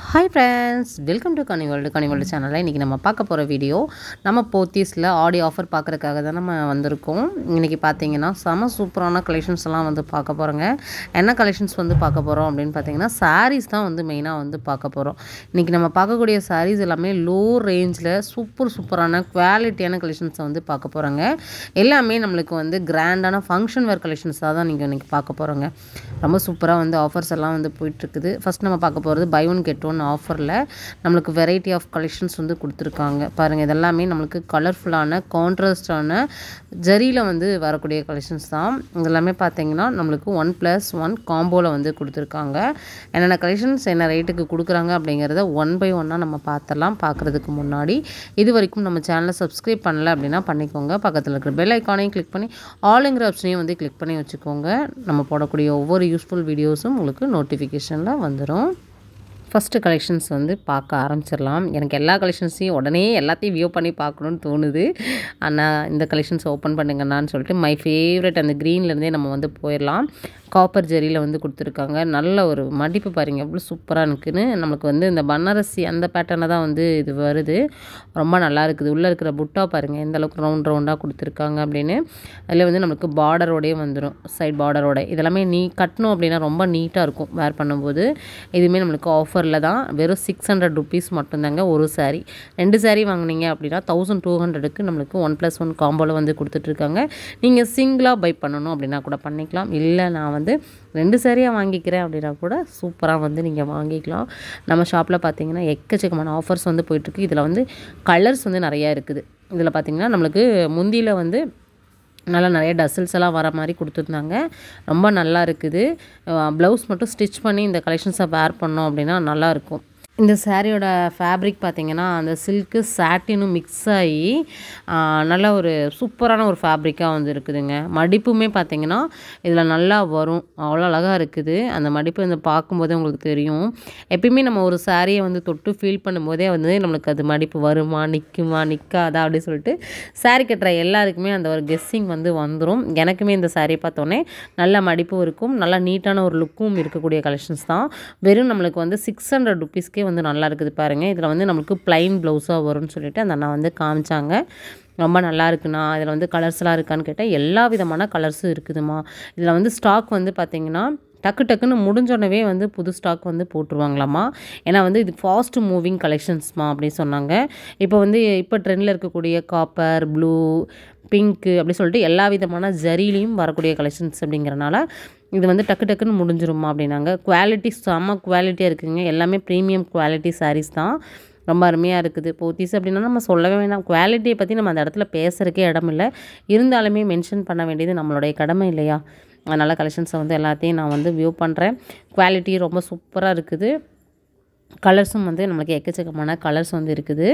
hi friends welcome to Kani world Kani world சேனலில் இன்றைக்கி நம்ம பார்க்க போகிற வீடியோ நம்ம போத்தீஸில் ஆடி ஆஃபர் பார்க்குறதுக்காக தான் நம்ம வந்திருக்கோம் இன்றைக்கி பார்த்தீங்கன்னா செம சூப்பரான கலெக்ஷன்ஸ் எல்லாம் வந்து பார்க்க போகிறோங்க என்ன கலெக்ஷன்ஸ் வந்து பார்க்க போகிறோம் அப்படின்னு பார்த்தீங்கன்னா சாரீஸ் தான் வந்து மெயினாக வந்து பார்க்க போகிறோம் இன்றைக்கி நம்ம பார்க்கக்கூடிய சாரீஸ் எல்லாமே லோ ரேஞ்சில் சூப்பர் சூப்பரான குவாலிட்டியான கலெக்ஷன்ஸை வந்து பார்க்க போகிறோங்க எல்லாமே நம்மளுக்கு வந்து கிராண்டான ஃபங்க்ஷன் வேர் கலெக்ஷன்ஸாக தான் நீங்கள் இன்றைக்கி பார்க்க போகிறோங்க ரொம்ப சூப்பராக வந்து ஆஃபர்ஸ் எல்லாம் வந்து போயிட்டுருக்குது ஃபஸ்ட் நம்ம பார்க்க போகிறது பை ஒன் கெட் ஒன் ஆஃபரில் நம்மளுக்கு வெரைட்டி ஆஃப் கலெக்ஷன்ஸ் வந்து கொடுத்துருக்காங்க பாருங்கள் இதெல்லாமே நம்மளுக்கு கலர்ஃபுல்லான கான்ட்ராஸ்டான ஜரியில் வந்து வரக்கூடிய கலெக்ஷன்ஸ் தான் இதெல்லாமே பார்த்தீங்கன்னா நம்மளுக்கு ஒன் ப்ளஸ் ஒன் காம்போவில் வந்து கொடுத்துருக்காங்க என்னென்ன கலெக்ஷன்ஸ் என்ன ரேட்டுக்கு கொடுக்குறாங்க அப்படிங்கிறத ஒன் பை ஒன்னாக நம்ம பார்த்துடலாம் பார்க்குறதுக்கு முன்னாடி இது வரைக்கும் நம்ம சேனலை சப்ஸ்கிரைப் பண்ணல அப்படின்னா பண்ணிக்கோங்க பக்கத்தில் இருக்கிற பெல் ஐக்கானையும் கிளிக் பண்ணி ஆளுங்கிற ஆப்ஷனையும் வந்து கிளிக் பண்ணி வச்சுக்கோங்க நம்ம போடக்கூடிய ஒவ்வொரு யூஸ்ஃபுல் வீடியோஸும் உங்களுக்கு நோட்டிஃபிகேஷனில் வந்துடும் ஃபஸ்ட்டு கலெக்ஷன்ஸ் வந்து பார்க்க ஆரம்பிச்சிடலாம் எனக்கு எல்லா கலெக்ஷன்ஸையும் உடனே எல்லாத்தையும் வியூ பண்ணி பார்க்கணுன்னு தோணுது ஆனால் இந்த கலெக்ஷன்ஸ் ஓப்பன் பண்ணுங்கண்ணான்னு சொல்லிட்டு மை ஃபேவரட் அந்த க்ரீன்லேருந்தே நம்ம வந்து போயிடலாம் காப்பர் ஜெரியில் வந்து கொடுத்துருக்காங்க நல்ல ஒரு மடிப்பு பாருங்கள் எவ்வளோ சூப்பராக இருக்குன்னு நம்மளுக்கு வந்து இந்த பனாரசி அந்த பேட்டர்னில் தான் வந்து இது வருது ரொம்ப நல்லா இருக்குது உள்ளே இருக்கிற புட்டா பாருங்கள் எந்த அளவுக்கு ரவுண்ட் ரவுண்டாக கொடுத்துருக்காங்க அப்படின்னு அதில் வந்து நம்மளுக்கு பார்டரோடயே வந்துடும் சைட் பார்டரோட இதெல்லாமே நீ கட்டணும் அப்படின்னா ரொம்ப நீட்டாக இருக்கும் வேர் பண்ணும்போது இதுவுமே நம்மளுக்கு ஆஃபரில் தான் வெறும் சிக்ஸ் ஹண்ட்ரட் ருபீஸ் மட்டும்தாங்க ஒரு சாரீ ரெண்டு சாரீ வாங்கினீங்க அப்படின்னா தௌசண்ட் டூ ஹண்ட்ரடுக்கு நம்மளுக்கு ஒன் ப்ளஸ் ஒன் காம்போவில் வந்து கொடுத்துட்ருக்காங்க நீங்கள் சிங்கிளாக பை பண்ணணும் அப்படின்னா கூட பண்ணிக்கலாம் இல்லை நான் வந்து ரெண்டு சாரியாக வாங்கிக்கிறேன் அப்படின்னா கூட சூப்பராக வந்து நீங்கள் வாங்கிக்கலாம் நம்ம ஷாப்பில் பார்த்தீங்கன்னா எக்கச்சக்கமான ஆஃபர்ஸ் வந்து போயிட்டுருக்கு இதில் வந்து கலர்ஸ் வந்து நிறையா இருக்குது இதில் பார்த்தீங்கன்னா நம்மளுக்கு முந்தியில் வந்து நல்லா நிறைய டசல்ஸ் எல்லாம் வர மாதிரி கொடுத்துருந்தாங்க ரொம்ப நல்லா இருக்குது ப்ளவுஸ் மட்டும் ஸ்டிச் பண்ணி இந்த கலெக்ஷன்ஸை வேர் பண்ணோம் அப்படின்னா நல்லாயிருக்கும் இந்த சாரியோட ஃபேப்ரிக் பார்த்திங்கன்னா அந்த சில்க்கு சாட்டினும் மிக்ஸ் ஆகி நல்ல ஒரு சூப்பரான ஒரு ஃபேப்ரிக்காக வந்து இருக்குதுங்க மடிப்புமே பார்த்திங்கன்னா இதில் நல்லா வரும் அவ்வளோ அழகாக இருக்குது அந்த மடிப்பு இந்த பார்க்கும்போதே உங்களுக்கு தெரியும் எப்பயுமே நம்ம ஒரு சாரியை வந்து தொட்டு ஃபீல் பண்ணும்போதே வந்து நம்மளுக்கு அது மடிப்பு வருமா நிற்குமா நிற்காதா அப்படின்னு சொல்லிட்டு சாரி கட்டுற எல்லாருக்குமே அந்த ஒரு கெஸ்ஸிங் வந்து வந்துடும் எனக்குமே இந்த சாரியை பார்த்தோன்னே நல்ல மடிப்பும் இருக்கும் நல்லா நீட்டான ஒரு லுக்கும் இருக்கக்கூடிய கலெக்ஷன்ஸ் தான் வெறும் நம்மளுக்கு வந்து சிக்ஸ் ஹண்ட்ரட் ருபீஸ்க்கே வந்து நல்லா இருக்குது பாருங்கள் இதில் வந்து நம்மளுக்கு ப்ளைன் ப்ளவுஸாக வரும்னு சொல்லிட்டு அந்த அண்ணா வந்து காமிச்சாங்க ரொம்ப நல்லா இருக்குண்ணா இதில் வந்து கலர்ஸ்லாம் இருக்கான்னு கேட்டால் எல்லா விதமான கலர்ஸும் இருக்குதுமா இதில் வந்து ஸ்டாக் வந்து பார்த்திங்கன்னா டக்கு டக்குன்னு முடிஞ்சோடனே வந்து புது ஸ்டாக் வந்து போட்டுருவாங்களாம்மா ஏன்னா வந்து இது ஃபாஸ்ட் மூவிங் கலெக்ஷன்ஸ்மா அப்படின்னு சொன்னாங்க இப்போ வந்து இப்போ ட்ரெண்டில் இருக்கக்கூடிய காப்பர் ப்ளூ பிங்க்கு அப்படி சொல்லிட்டு எல்லா விதமான ஜரிலையும் வரக்கூடிய கலெக்ஷன்ஸ் அப்படிங்கிறனால இது வந்து டக்கு டக்குன்னு முடிஞ்சிருமா அப்படின்னாங்க குவாலிட்டி செம்ம குவாலிட்டியாக இருக்குதுங்க எல்லாமே ப்ரீமியம் குவாலிட்டி சாரீஸ் தான் ரொம்ப அருமையாக இருக்குது போத்தீஸ் அப்படின்னா நம்ம சொல்லவே வேணாம் குவாலிட்டியை பற்றி நம்ம அந்த இடத்துல பேசுகிறக்கே இடம் இல்லை இருந்தாலுமே மென்ஷன் பண்ண வேண்டியது நம்மளுடைய கடமை இல்லையா அதனால் கலெக்ஷன்ஸை வந்து எல்லாத்தையும் நான் வந்து வியூ பண்ணுறேன் குவாலிட்டி ரொம்ப சூப்பராக இருக்குது கலர்ஸும் வந்து நம்மளுக்கு எக்கச்சக்கமான கலர்ஸ் வந்து இருக்குது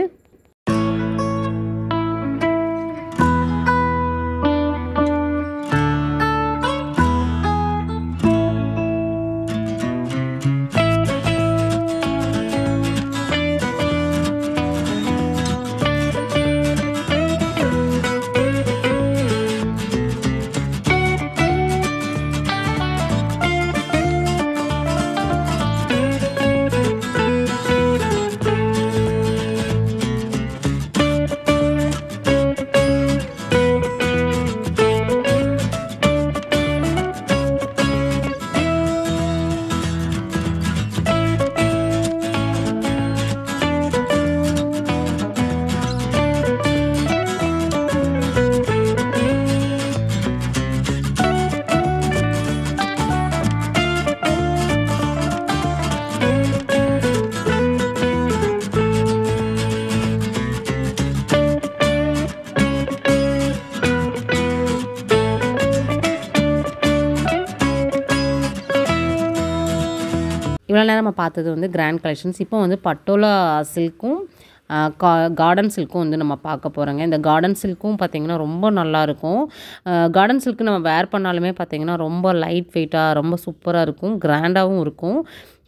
இவ்வளோ நேரம் நம்ம பார்த்தது வந்து கிராண்ட் கலெக்ஷன்ஸ் இப்போ வந்து பட்டோலா சில்க்கும் கா கார்டன் சில்க்கும் வந்து நம்ம பார்க்க போகிறோங்க இந்த கார்டன் சில்க்கும் பார்த்திங்கன்னா ரொம்ப நல்லாயிருக்கும் கார்டன் சில்க்கு நம்ம வேர் பண்ணாலுமே பார்த்திங்கன்னா ரொம்ப லைட் வெயிட்டாக ரொம்ப சூப்பராக இருக்கும் கிராண்டாகவும் இருக்கும்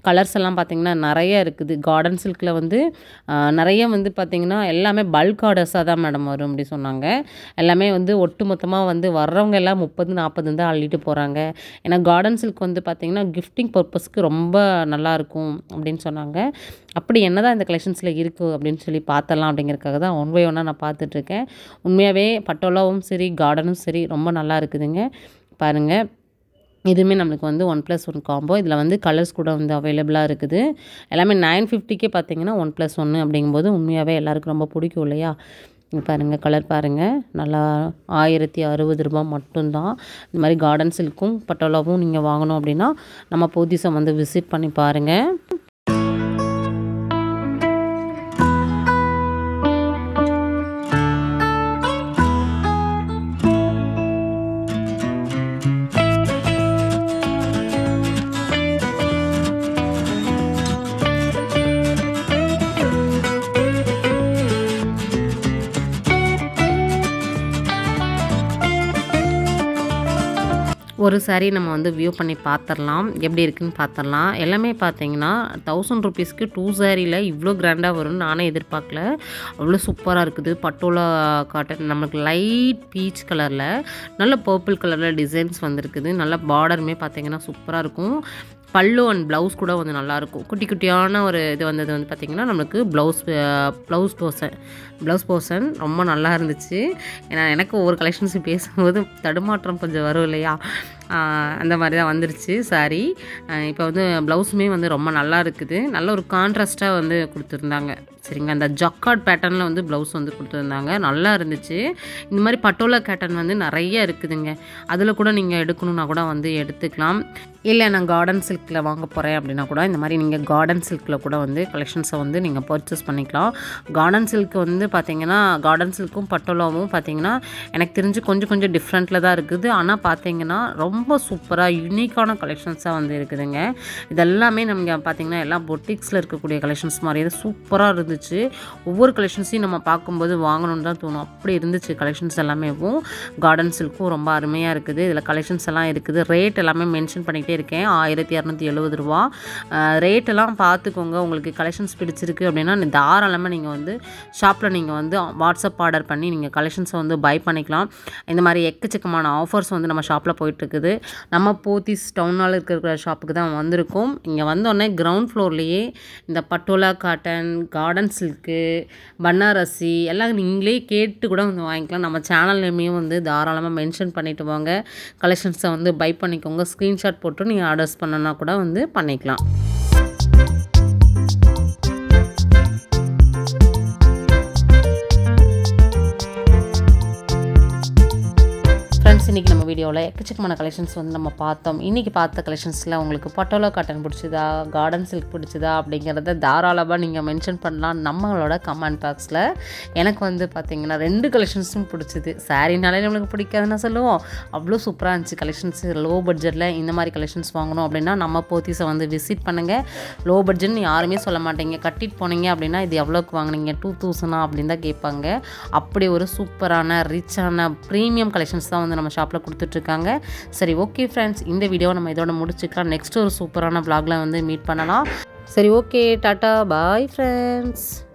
கலர்ஸ் எல்லாம் பார்த்திங்கன்னா நிறைய இருக்குது கார்டன் சில்கில் வந்து ஆஹ், நிறைய வந்து பார்த்திங்கன்னா எல்லாமே பல்க் ஆர்டர்ஸாக தான் மேடம் வரும் அப்படி சொன்னாங்க எல்லாமே வந்து ஒட்டு மொத்தமாக வந்து வர்றவங்க எல்லாம் முப்பது நாற்பது தான் அள்ளிட்டு போகிறாங்க ஏன்னா கார்டன் சில்க் வந்து பார்த்திங்கன்னா கிஃப்டிங் பர்பஸ்க்கு ரொம்ப நல்லாயிருக்கும் அப்படின்னு சொன்னாங்க அப்படி என்ன தான் இந்த கலெக்ஷன்ஸில் இருக்குது அப்படின்னு சொல்லி பார்த்தலாம் அப்படிங்கிறதுக்காக தான் ஒன் பை ஒன்னாக நான் பார்த்துட்ருக்கேன் உண்மையாகவே பட்டோலாவும் சரி கார்டனும் சரி ரொம்ப நல்லா இருக்குதுங்க பாருங்கள் இதுவுமே நம்மளுக்கு வந்து ஒன் ப்ளஸ் ஒன் காம்போ இதில் வந்து கலர்ஸ் கூட வந்து அவைலபிளாக இருக்குது எல்லாமே நைன் ஃபிஃப்டிக்கே பார்த்தீங்கன்னா ஒன் ப்ளஸ் ஒன்று அப்படிங்கும்போது உண்மையாகவே எல்லாருக்கும் ரொம்ப பிடிக்கும் இல்லையா இங்க பாருங்கள் கலர் பாருங்கள் நல்லா ஆயிரத்தி அறுபது ரூபாய் மட்டும்தான் இந்த மாதிரி கார்டன் சில்க்கும் பட்டோலாவும் நீங்கள் வாங்கணும் அப்படின்னா நம்ம போத்தீஸை வந்து விசிட் பண்ணி பாருங்கள் ஒரு saree நம்ம வந்து வியூ பண்ணி பார்த்துடலாம் எப்படி இருக்குன்னு பார்த்துடலாம் எல்லாமே பார்த்தீங்கன்னா தௌசண்ட் ருபீஸ்க்கு டூ சாரியில் இவ்வளோ கிராண்டாக வரும்னு நானே எதிர்பார்க்கல அவ்வளோ சூப்பராக இருக்குது பட்டோலா காட்டன் நமக்கு லைட் பீச் கலரில் நல்ல பர்பிள் கலரில் டிசைன்ஸ் வந்திருக்குது நல்ல பார்டருமே பார்த்தீங்கன்னா சூப்பராக இருக்கும் பல்லு அண்ட் ப்ளவுஸ் கூட வந்து நல்லாயிருக்கும் குட்டி குட்டியான ஒரு இது வந்தது வந்து பார்த்திங்கன்னா நம்மளுக்கு blouse blouse portion blouse portion ரொம்ப நல்லா இருந்துச்சு ஏன்னா எனக்கு ஒவ்வொரு கலெக்ஷன்ஸும் பேசும்போது தடுமாற்றம் கொஞ்சம் வரும் இல்லையா ஆஹ் அந்த மாதிரி தான் வந்துருச்சு சாரி இப்போ வந்து ப்ளவுஸுமே வந்து ரொம்ப நல்லா இருக்குது நல்ல ஒரு கான்ட்ராஸ்ட்டாக வந்து கொடுத்துருந்தாங்க சரிங்க அந்த ஜக்கார்ட் பேட்டர்னில் வந்து ப்ளவுஸ் வந்து கொடுத்துருந்தாங்க நல்லா இருந்துச்சு இந்த மாதிரி பட்டோலா கேட்டன் வந்து நிறைய இருக்குதுங்க அதில் கூட நீங்கள் எடுக்கணுன்னா கூட வந்து எடுத்துக்கலாம் இல்லை நான் கார்டன் சில்கில் வாங்க போகிறேன் அப்படின்னா கூட இந்த மாதிரி நீங்கள் கார்டன் சில்கில் கூட வந்து கலெக்ஷன்ஸை வந்து நீங்கள் பர்ச்சேஸ் பண்ணிக்கலாம் கார்டன் சில்க் வந்து பார்த்தீங்கன்னா கார்டன் சில்க்கும் பட்டோலாவும் பார்த்தீங்கன்னா எனக்கு தெரிஞ்சு கொஞ்சம் கொஞ்சம் டிஃப்ரெண்ட்டில் தான் இருக்குது ஆனால் பார்த்தீங்கன்னா ரொம்ப சூப்பராக யூனிக்கான கலெக்ஷன்ஸாக வந்து இருக்குதுங்க இதெல்லாமே நமக்கு பார்த்தீங்கன்னா எல்லாம் பொட்டிக்ஸில் இருக்கக்கூடிய கலெக்ஷன்ஸ் மாதிரியே சூப்பராக இருந்துச்சு ஒவ்வொரு கலெக்ஷன்ஸையும் நம்ம பார்க்கும்போது வாங்கணும்னு தான் தோணும் அப்படி இருந்துச்சு கலெக்ஷன்ஸ் எல்லாமேவும் கார்டன் சில்க்கும் ரொம்ப அருமையாக இருக்குது இதில் கலெக்ஷன்ஸ் எல்லாம் இருக்குது ரேட் எல்லாமே மென்ஷன் பண்ணிக்கிட்டே இருக்கேன் ஆயிரத்தி இரநூத்தி எழுபது ரூபா ரேட் எல்லாம் பார்த்துக்கோங்க உங்களுக்கு கலெக்ஷன்ஸ் பிடிச்சிருக்கு அப்படின்னா நீ தாராளமாக நீங்கள் வந்து ஷாப்பில் நீங்கள் வந்து வாட்ஸ்அப் ஆர்டர் பண்ணி நீங்கள் கலெக்ஷன்ஸை வந்து பை பண்ணிக்கலாம் இந்த மாதிரி எக்கச்சக்கமான ஆஃபர்ஸ் வந்து நம்ம ஷாப்பில் போயிட்டுருக்குது நம்ம போத்தீஸ் டவுனால் இருக்கிற ஷாப்புக்கு தான் வந்திருக்கோம் இங்கே வந்தோடனே கிரவுண்ட் ஃப்ளோர்லேயே இந்த Patola cotton garden silk Banarasi எல்லாம் நீங்களே கேட்டு கூட வந்து வாங்கிக்கலாம் நம்ம சேனல்லையுமே வந்து தாராளமாக மென்ஷன் பண்ணிட்டு வாங்க கலெக்ஷன்ஸை வந்து பை பண்ணிக்கோங்க ஸ்க்ரீன்ஷாட் போட்டு நீங்கள் ஆர்டர்ஸ் பண்ணனா கூட வந்து பண்ணிக்கலாம் ஃப்ரெண்ட்ஸ் இன்றைக்கி நம்ம வீடியோவில் எக்கச்சக்கமான கலெக்ஷன்ஸ் வந்து நம்ம பார்த்தோம் இன்றைக்கி பார்த்த கலெக்ஷன்ஸில் உங்களுக்கு பட்டோலா காட்டன் பிடிச்சதா கார்டன் சில்க் பிடிச்சதா அப்படிங்கிறத தாராளமாக நீங்கள் மென்ஷன் பண்ணலாம் நம்மளோட கமெண்ட் பாக்ஸில் எனக்கு வந்து பார்த்தீங்கன்னா ரெண்டு கலெக்ஷன்ஸும் பிடிச்சிது சாரினாலே நம்மளுக்கு பிடிக்காதுன்னு சொல்லுவோம் அவ்வளோ சூப்பராக இருந்துச்சு கலெக்ஷன்ஸ் லோ பட்ஜெட்டில் இந்த மாதிரி கலெக்ஷன்ஸ் வாங்கணும் அப்படின்னா நம்ம போத்தீஸை வந்து விசிட் பண்ணுங்கள் லோ பட்ஜெட்னு யாருமே சொல்ல மாட்டீங்க கட்டிட்டு போனீங்க அப்படின்னா இது எவ்வளோக்கு வாங்குனீங்க டூ தௌசண்டா அப்படின்னு தான் கேட்பாங்க அப்படி ஒரு சூப்பரான ரிச்சான ப்ரீமியம் கலெக்ஷன்ஸ் தான் வந்து நம்ம ஷாப்பில் கொடுத்துட்ருக்காங்க சரி ஓகே ஃப்ரெண்ட்ஸ் இந்த வீடியோவை நம்ம இதோட முடிச்சுக்கலாம் நெக்ஸ்ட் ஒரு சூப்பரான vlogல வந்து மீட் பண்ணலாம் சரி ஓகே டாட்டா பாய் ஃப்ரெண்ட்ஸ்